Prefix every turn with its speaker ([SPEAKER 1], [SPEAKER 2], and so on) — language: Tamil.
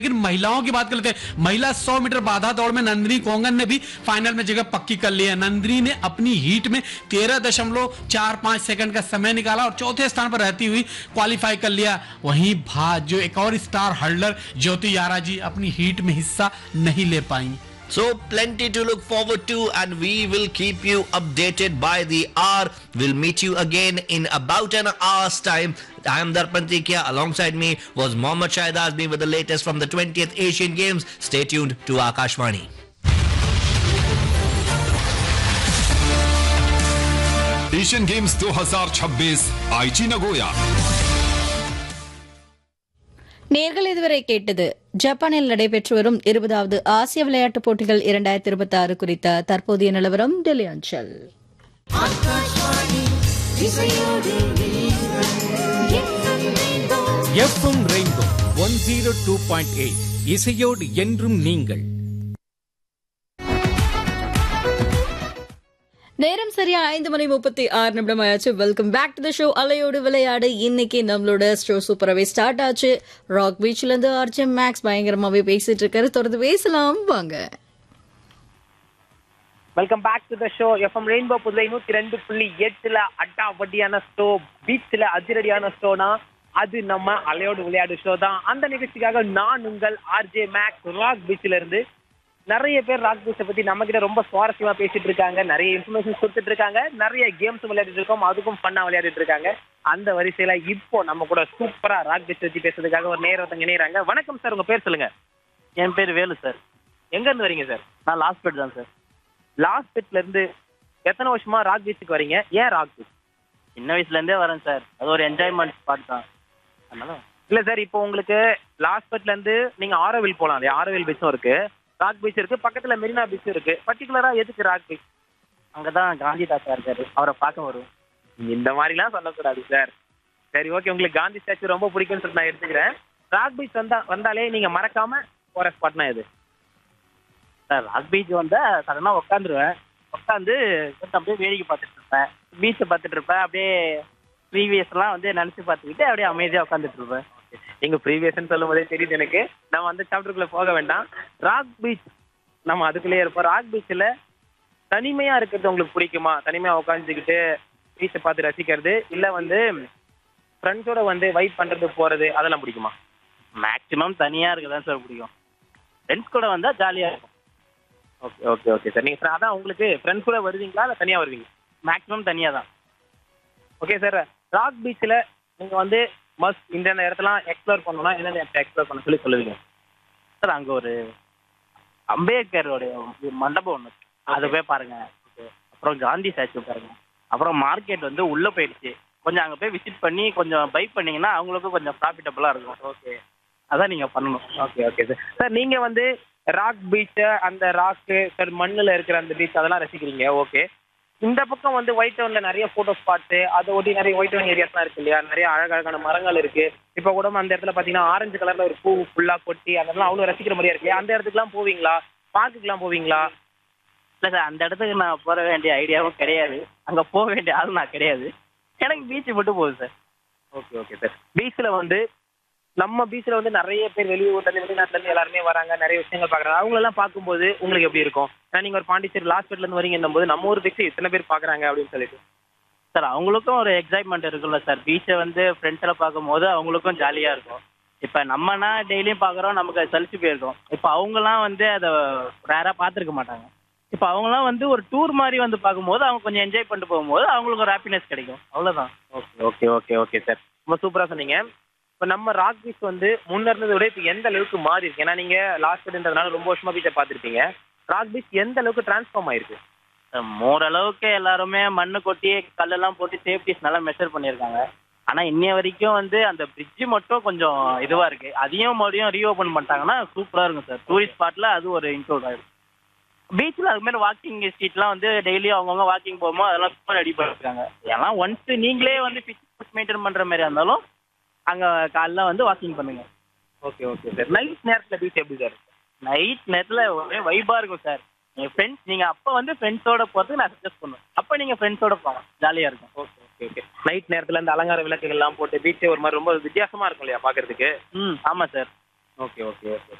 [SPEAKER 1] लेकिन महिलाओं की बात कर लेते हैं महिला 100 मीटर बाधा दौड़ में नंदिनी कोंगन ने भी फाइनल में जगह पक्की कर ली है नंदिनी ने अपनी हीट में तेरह दशमलव चार पांच सेकंड का समय निकाला और चौथे स्थान पर रहती हुई क्वालिफाई कर लिया वहीं भा जो एक और स्टार हर्लर ज्योति यारा जी अपनी हीट में हिस्सा नहीं ले पाई
[SPEAKER 2] So plenty to look forward to and we will keep you updated by the hour. We'll meet you again in about an hour's time. I am Darpan Tikia. Alongside me was Mohammad Shahid Azmi with the latest from the 20th Asian Games. Stay tuned to Akashvani.
[SPEAKER 3] Asian games 2026 Aichi Nagoya
[SPEAKER 4] நேர்கள் இதுவரை கேட்டது ஜப்பானில் நடைபெற்று வரும் இருபதாவது ஆசிய விளையாட்டுப் போட்டிகள் இரண்டாயிரத்தி இருபத்தி ஆறு குறித்த தற்போதைய நிலவரம் டெல்லி அஞ்சல்
[SPEAKER 5] FM rainbow one zero two point eight இசையோடு என்றும் நீங்கள்
[SPEAKER 4] நேரம் சரியா ஐந்து மணி முப்பத்தி ஆறு நிமிடம் ஆயாச்சு welcome back to the show அலையோடு விளையாடு இன்னைக்கு நம்மளோட ஷோ சூப்பராகவே ஸ்டார்ட் ஆச்சு ராக் பீச்ல இருந்து ஆர்ஜே மேக்ஸ் பயங்கரமாவே பேசிட்டு இருக்காரு தொடர்ந்து பேசலாம் வாங்க
[SPEAKER 6] welcome back to the show FM rainbow Puduvai நூத்தி ரெண்டு புள்ளி எட்டுல அட்டா வட்டியான ஷோ பீச்ல அதிரடியான ஷோனா அது நம்ம அலையோடு விளையாடு ஷோ தான் அந்த நிகழ்ச்சிக்காக நான் உங்கள் ஆர்ஜே மேக்ஸ் ராக் பீச்ல இருந்து நிறைய பேர் ராக் பீச்சை பத்தி நம்ம கிட்ட ரொம்ப சுவாரஸ்யமா பேசிட்டு இருக்காங்க நிறைய இன்ஃபர்மேஷன் கொடுத்துட்டு இருக்காங்க நிறைய கேம்ஸ் விளையாடிட்டு இருக்கோம் அதுக்கும் ஃபன்னா விளையாடிட்டு இருக்காங்க அந்த வரிசையில இப்போ நம்ம கூட சூப்பரா ராக் பீச் பத்தி பேசுறதுக்காக ஒரு நேரம் ஒருத்தங்க இணையறாங்க வணக்கம் சார் உங்க பேர் சொல்லுங்க
[SPEAKER 7] என் பேர் வேலு சார்
[SPEAKER 6] எங்க இருந்து வரீங்க சார்
[SPEAKER 7] நான் லாஸ்ட் பெட் தான் சார்
[SPEAKER 6] லாஸ்ட் பெட்ல இருந்து எத்தனை வருஷமா ராக் பீச்சுக்கு வரீங்க ஏன் ராக் பீச்
[SPEAKER 7] சின்ன வயசுல இருந்தே வரேன் சார் அது ஒரு என்ஜாய்மெண்ட் ஸ்பாட் தான் அதனால
[SPEAKER 6] இல்ல சார் இப்போ உங்களுக்கு லாஸ்ட் பெட்ல இருந்து நீங்க ஆரோவில் போலாம் இல்லையா ஆரோவில் பீச்சும் இருக்கு ராக் பீச் இருக்கு பக்கத்துல மெரினா பீச் இருக்கு பர்டிகுலரா எதுக்கு ராக் பீச்
[SPEAKER 7] அங்கதான் காந்தி தாத்தா இருக்காரு அவரை பார்க்க வருவோம்
[SPEAKER 6] இந்த மாதிரிலாம் சொல்லக்கூடாது சார் சரி ஓகே உங்களுக்கு காந்தி ஸ்டாச்சு ரொம்ப பிடிக்கும்னு சொல்லிட்டு நான் எடுத்துக்கிறேன் ராக் பீச் வந்தா வந்தாலே நீங்க மறக்காம போற ஸ்பாட்னா எது
[SPEAKER 7] சார் ராக் பீச் வந்தா சடனா உட்காந்துருவேன் உட்காந்து கொஞ்சம் அப்படியே வேடிக்கை பார்த்துட்டு இருப்பேன் பீச்சை பார்த்துட்டு இருப்பேன் அப்படியே ப்ரீவியஸ்லாம் வந்து நினைச்சு பார்த்துக்கிட்டு அப்படியே அமைதியா உட்காந்துட்டு இருப்பேன்
[SPEAKER 6] நீங்க ப்ரீவியஸ்ன்னு சொல்லும் போதே தெரியுது எனக்கு நம்ம அந்த சாப்டருக்குள்ள போக வேண்டாம் ராக் பீச் நம்ம அதுக்குள்ளேயே இருப்போம் ராக் பீச்ல தனிமையா இருக்கிறது உங்களுக்கு பிடிக்குமா தனிமையா உட்காந்துக்கிட்டு பீச்சை பார்த்து ரசிக்கிறது இல்ல வந்து ஃப்ரெண்ட்ஸோட வந்து வைப் பண்றது போறது அதெல்லாம் பிடிக்குமா
[SPEAKER 7] மேக்ஸிமம் தனியா இருக்க தான் சார் பிடிக்கும் ஃப்ரெண்ட்ஸ் கூட வந்தா ஜாலியா இருக்கும்
[SPEAKER 6] ஓகே ஓகே ஓகே சார் நீங்க sir, அதான் உங்களுக்கு ஃப்ரெண்ட்ஸ் கூட வருவீங்களா இல்ல தனியா வருவீங்க
[SPEAKER 7] மேக்ஸிமம் தனியா தான்
[SPEAKER 6] ஓகே சார் ராக் பீச்ல நீங்க வந்து மஸ்ட் இந்த இந்த இடத்தெல்லாம் எக்ஸ்ப்ளோர் பண்ணணும்னா என்னென்ன இடத்த எக்ஸ்ப்ளோர் பண்ண சொல்லி சொல்லுவீங்க
[SPEAKER 7] சார் அங்க ஒரு அம்பேத்கரோடைய மண்டபம் ஒன்று இருக்கு. அதை போய் பாருங்க அப்புறம் காந்தி ஸ்டாச்சு பாருங்க அப்புறம் மார்க்கெட் வந்து உள்ள போயிடுச்சு கொஞ்சம் அங்க போய் விசிட் பண்ணி கொஞ்சம் பை பண்ணீங்கன்னா அவங்களுக்கும் கொஞ்சம் ப்ராஃபிட்டபுளா இருக்கும் ஓகே அதான் நீங்க பண்ணணும்
[SPEAKER 6] ஓகே ஓகே சார் சார் நீங்க வந்து ராக் பீச் அந்த ராக்கு சார் மண்ணுல இருக்கிற அந்த பீச் அதெல்லாம் ரசிக்கிறீங்க ஓகே இந்த பக்கம் வந்து ஒயிட் டவுன்ல நிறைய போட்டோ ஸ்பாட்ஸ் அதை ஒட்டி நிறைய ஒயிட் டவுன் ஏரியாஸ்லாம் இருக்கு இல்லையா நிறைய அழகழகான மரங்கள் இருக்கு இப்போ கூட அந்த இடத்துல பாத்தீங்கன்னா ஆரஞ்சு கலர்ல ஒரு பூ ஃபுல்லா கொட்டி அதெல்லாம் அவ்வளவு ரசிக்கிற மாதிரியா இருக்கு அந்த இடத்துக்குலாம் போவீங்களா பார்க்குக்குலாம் போவீங்களா
[SPEAKER 7] இல்லை சார் அந்த இடத்துக்கு நான் போக வேண்டிய ஐடியாவும் கிடையாது அங்க போக வேண்டிய ஆள் நான் கிடையாது எனக்கு பீச் மட்டும் போகுது சார்
[SPEAKER 6] ஓகே ஓகே சார் பீச்சில் வந்து நம்ம பீச்சில் வந்து நிறைய பேர் வெளியூர்ல இருந்து வெளிநாட்டுல இருந்து எல்லாருமே வராங்க நிறைய விஷயங்கள் பார்க்குறாங்க அவங்களெல்லாம் பார்க்கும்போது உங்களுக்கு எப்படி இருக்கும் ஏன்னா நீங்க ஒரு பாண்டிச்சேரி லாஸ்ட் பெட்ல இருந்து வரீங்கன்னும் போது நம்ம ஊர் பீச் இத்தனை பேர் பார்க்குறாங்க அப்படின்னு சொல்லிட்டு
[SPEAKER 7] சார் அவங்களுக்கும் ஒரு எக்ஸைட்மெண்ட் இருக்குல்ல சார் பீச்சை வந்து ஃப்ரெண்ட்ஸில் பார்க்கும்போது அவங்களுக்கும் ஜாலியாக இருக்கும் இப்போ நம்மனா டெய்லியும் பார்க்குறோம் நமக்கு அது சலிச்சு போயிருக்கும் இப்போ அவங்கலாம் வந்து அதை ரேராக பார்த்துருக்க மாட்டாங்க இப்போ அவங்கலாம் வந்து ஒரு டூர் மாதிரி வந்து பார்க்கும்போது அவங்க கொஞ்சம் என்ஜாய் பண்ணிட்டு போகும்போது அவங்களுக்கு ஒரு ஹாப்பினஸ் கிடைக்கும் அவ்வளோதான்
[SPEAKER 6] okay okay okay okay sir ரொம்ப சூப்பரா சொன்னீங்க இப்போ நம்ம ராக் பீச் வந்து முன்ன இருந்ததை விட இப்போ எந்த அளவுக்கு மாறி இருக்கு ஏன்னா நீங்க லாஸ்ட் பெட்ன்றதுனால ரொம்ப வருஷமா பீச்சை பார்த்துருப்பீங்க ராக் பீச் எந்த அளவுக்கு டிரான்ஸ்ஃபார்ம் ஆயிருக்கு
[SPEAKER 7] ஓரளவுக்கு எல்லாருமே மண்ணு கொட்டி கல்லெல்லாம் போட்டு சேஃப்டிஸ் நல்லா மெஷர் பண்ணியிருக்காங்க ஆனால் இன்னைய வரைக்கும் வந்து அந்த பிரிட்ஜ் மட்டும் கொஞ்சம் இதுவாக இருக்கு அதையும் மறுபடியும் ரீஓப்பன் பண்ணிட்டாங்கன்னா சூப்பராக இருக்கும் சார் டூரிஸ்ட் ஸ்பாட்டில் அது ஒரு இன்க்ளூட் ஆயிடும் பீச்சில் அது மாதிரி வாக்கிங் ஸ்ட்ரீட்லாம் வந்து டெய்லியும் அவங்கவுங்க வாக்கிங் போகும்போது அதெல்லாம் சூப்பர் ரெடி பண்ணிருக்காங்க ஏன்னா ஒன்ஸ் நீங்களே வந்து ஃபிட்னஸ் மெயின்டைன் பண்ணுற மாதிரி இருந்தாலும் அங்கே காலைல வந்து வாக்கிங் பண்ணுங்க
[SPEAKER 6] ஓகே ஓகே சார் நைட் நேரத்துல பீச் எப்படி சார்
[SPEAKER 7] நைட் நேரத்தில் ஒரே வைபாக இருக்கும் சார் நீங்கள் ஃப்ரெண்ட்ஸ் நீங்கள் அப்போ வந்து ஃப்ரெண்ட்ஸோட போகிறதுக்கு நான் சஜஸ்ட் பண்ணுவேன் அப்போ நீங்கள் ஃப்ரெண்ட்ஸோட போகலாம் ஜாலியாக இருக்கும்
[SPEAKER 6] ஓகே ஓகே ஓகே நைட் நேரத்துல இந்த அலங்கார விளக்குகள் எல்லாம் போட்டு பீச்சே ஒரு மாதிரி ரொம்ப வித்தியாசமா இருக்கும் இல்லையா பாக்குறதுக்கு
[SPEAKER 7] ம் ஆமாம் சார்
[SPEAKER 6] ஓகே ஓகே ஓகே